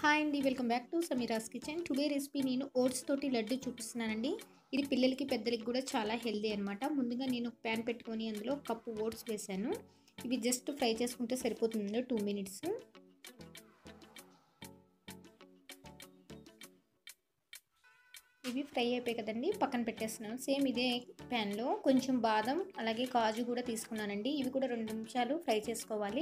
hi అండి welcome back to Sameera's kitchen today recipe నేను oats తోటి లడ్డు చూపిస్తున్నానండి ఇది పిల్లలకి పెద్దలకి కూడా చాలా హెల్దీ అనమాట ముందుగా నేను ప్యాన్ పెట్టుకొని అందులో కప్పు ఓట్స్ వేసాను ఇవి జస్ట్ ఫ్రై చేసుకుంటే సరిపోతుంది టూ మినిట్స్ ఇవి ఫ్రై అయిపోయాయి కదండి పక్కన పెట్టేస్తున్నాను సేమ్ ఇదే ప్యాన్లో కొంచెం బాదం అలాగే కాజు కూడా తీసుకున్నానండి ఇవి కూడా రెండు నిమిషాలు ఫ్రై చేసుకోవాలి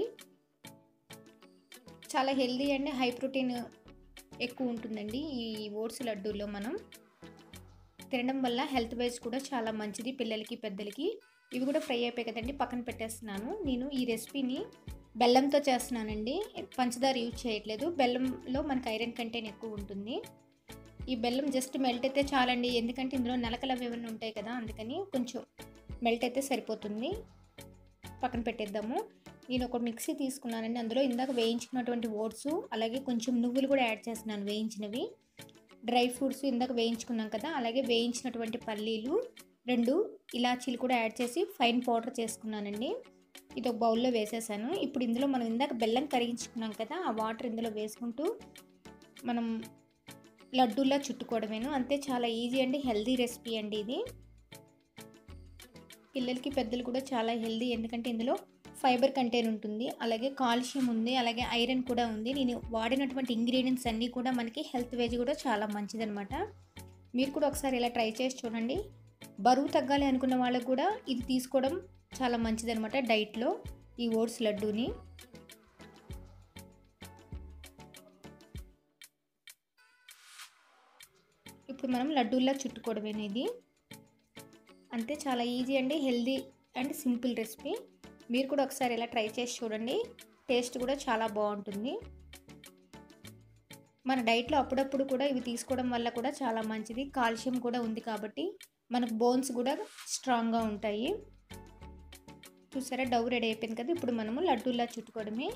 చాలా హెల్దీ అండ్ హై ప్రోటీన్ ఎక్కువ ఉంటుందండి ఈ ఓట్స్ లడ్డూలో మనం తినడం వల్ల హెల్త్ వైజ్ కూడా చాలా మంచిది పిల్లలకి పెద్దలకి ఇవి కూడా ఫ్రై అయిపోయాయి కదండి పక్కన పెట్టేస్తున్నాను నేను ఈ రెసిపీని బెల్లంతో చేస్తున్నానండి పంచదార యూజ్ చేయట్లేదు బెల్లంలో మనకు ఐరన్ కంటెంట్ ఎక్కువ ఉంటుంది ఈ బెల్లం జస్ట్ మెల్ట్ అయితే చాలండి ఎందుకంటే ఇందులో నలకలు అవి ఏమైనా ఉంటాయి కదా అందుకని కొంచెం మెల్ట్ అయితే సరిపోతుంది పక్కన పెట్టేద్దాము నేను ఒక మిక్సీ తీసుకున్నానండి అందులో ఇందాక వేయించుకున్నటువంటి ఓట్స్ అలాగే కొంచెం నువ్వులు కూడా యాడ్ చేస్తున్నాను వేయించినవి డ్రై ఫ్రూట్స్ ఇందాక వేయించుకున్నాం కదా అలాగే వేయించినటువంటి పల్లీలు రెండు ఇలాచీలు కూడా యాడ్ చేసి ఫైన్ పౌడర్ చేసుకున్నానండి ఇది ఒక బౌల్లో వేసేసాను ఇప్పుడు ఇందులో మనం ఇందాక బెల్లం కరిగించుకున్నాం కదా ఆ వాటర్ ఇందులో వేసుకుంటూ మనం లడ్డూలా చుట్టుకోవడమేను అంతే చాలా ఈజీ అండి హెల్దీ రెసిపీ అండి ఇది పిల్లలకి పెద్దలు కూడా చాలా హెల్దీ ఎందుకంటే ఇందులో ఫైబర్ కంటెంట్ ఉంటుంది అలాగే కాల్షియం ఉంది అలాగే ఐరన్ కూడా ఉంది నేను వాడినటువంటి ఇంగ్రీడియంట్స్ అన్నీ కూడా మనకి హెల్త్ వేజ్ కూడా చాలా మంచిదనమాట మీరు కూడా ఒకసారి ఇలా ట్రై చేసి చూడండి బరువు తగ్గాలి అనుకున్న వాళ్ళకు కూడా ఇది తీసుకోవడం చాలా మంచిదనమాట డైట్లో ఈ ఓట్స్ లడ్డూని ఇప్పుడు మనం లడ్డూల్లా చుట్టుకోవడమేనా ఇది అంతే చాలా ఈజీ అండి హెల్దీ అండ్ సింపుల్ రెసిపీ మీరు కూడా ఒకసారి ఇలా ట్రై చేసి చూడండి టేస్ట్ కూడా చాలా బాగుంటుంది మన డైట్లో అప్పుడప్పుడు కూడా ఇవి తీసుకోవడం వల్ల కూడా చాలా మంచిది కాల్షియం కూడా ఉంది కాబట్టి మనకు బోన్స్ కూడా స్ట్రాంగ్గా ఉంటాయి చూసారా డవ్ రెడీ అయిపోయింది కదా ఇప్పుడు మనము లడ్డూలా చుట్టుకోవడమే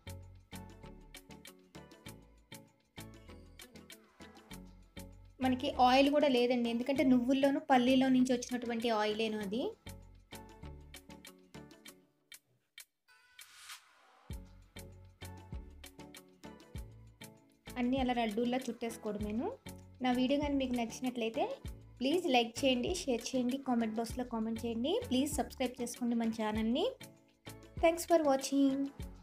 మనకి ఆయిల్ కూడా లేదండి ఎందుకంటే నువ్వుల్లోనూ పల్లీలో నుంచి వచ్చినటువంటి ఆయిలేను అది అన్నీ అలా లడ్డూల్లా చుట్టేసుకోవడమేను నా వీడియో కానీ మీకు నచ్చినట్లయితే ప్లీజ్ లైక్ చేయండి షేర్ చేయండి కామెంట్ బాక్స్లో కామెంట్ చేయండి ప్లీజ్ సబ్స్క్రైబ్ చేసుకోండి మన ఛానల్ని థ్యాంక్స్ ఫర్ వాచింగ్